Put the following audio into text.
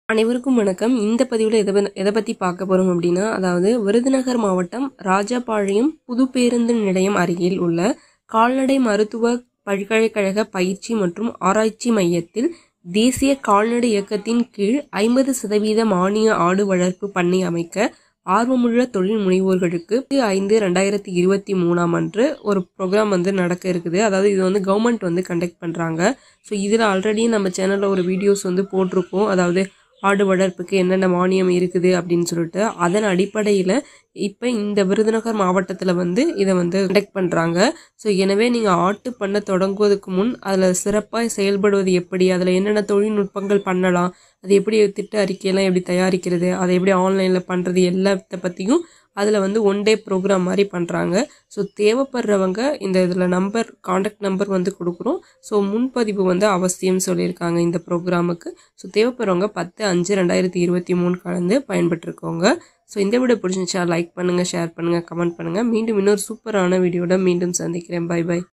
அனைவருக்கும் வணக்கம் இந்த பதிவில் எதை ப- எதை பற்றி பார்க்க போகிறோம் அப்படின்னா அதாவது விருதுநகர் மாவட்டம் ராஜபாளையம் புது பேருந்து நிலையம் அருகில் உள்ள கால்நடை மருத்துவ பல்கலைக்கழக பயிற்சி மற்றும் ஆராய்ச்சி மையத்தில் தேசிய கால்நடை இயக்கத்தின் கீழ் ஐம்பது சதவீத மானிய ஆடு வளர்ப்பு பண்ணை அமைக்க ஆர்வமுள்ள தொழில் முனைவோர்களுக்கு ஐந்து ரெண்டாயிரத்தி இருபத்தி மூணாம் அன்று ஒரு ப்ரோக்ராம் வந்து நடக்க இருக்குது அதாவது இது வந்து கவர்மெண்ட் வந்து கண்டக்ட் பண்ணுறாங்க ஸோ இதில் ஆல்ரெடி நம்ம சேனலில் ஒரு வீடியோஸ் வந்து போட்டிருக்கோம் அதாவது ஆடு வளர்ப்புக்கு என்னென்ன மானியம் இருக்குது அப்படின்னு சொல்லிட்டு அதன் அடிப்படையில் இப்போ இந்த விருதுநகர் மாவட்டத்தில் வந்து இதை வந்து கண்டக்ட் பண்ணுறாங்க ஸோ எனவே நீங்கள் ஆட்டு பண்ண தொடங்குவதற்கு முன் அதில் சிறப்பாக செயல்படுவது எப்படி அதில் என்னென்ன தொழில்நுட்பங்கள் பண்ணலாம் அது எப்படி திட்ட அறிக்கையெல்லாம் எப்படி தயாரிக்கிறது அதை எப்படி ஆன்லைனில் பண்ணுறது எல்லாத்த பற்றியும் அதில் வந்து ஒன் டே ப்ரோக்ராம் மாதிரி பண்ணுறாங்க ஸோ தேவைப்படுறவங்க இந்த இதில் நம்பர் காண்டாக்ட் நம்பர் வந்து கொடுக்குறோம் ஸோ முன்பதிவு வந்து அவசியம் சொல்லியிருக்காங்க இந்த ப்ரோக்ராமுக்கு ஸோ தேவைப்படுறவங்க பத்து அஞ்சு ரெண்டாயிரத்தி இருபத்தி மூணு கலந்து பயன்பெற்றுக்கோங்க ஸோ இந்த வீடியோ பிடிச்சிருந்துச்சா லைக் பண்ணுங்கள் ஷேர் பண்ணுங்கள் கமெண்ட் பண்ணுங்கள் மீண்டும் இன்னொரு சூப்பரான வீடியோட மீண்டும் சந்திக்கிறேன் பை பை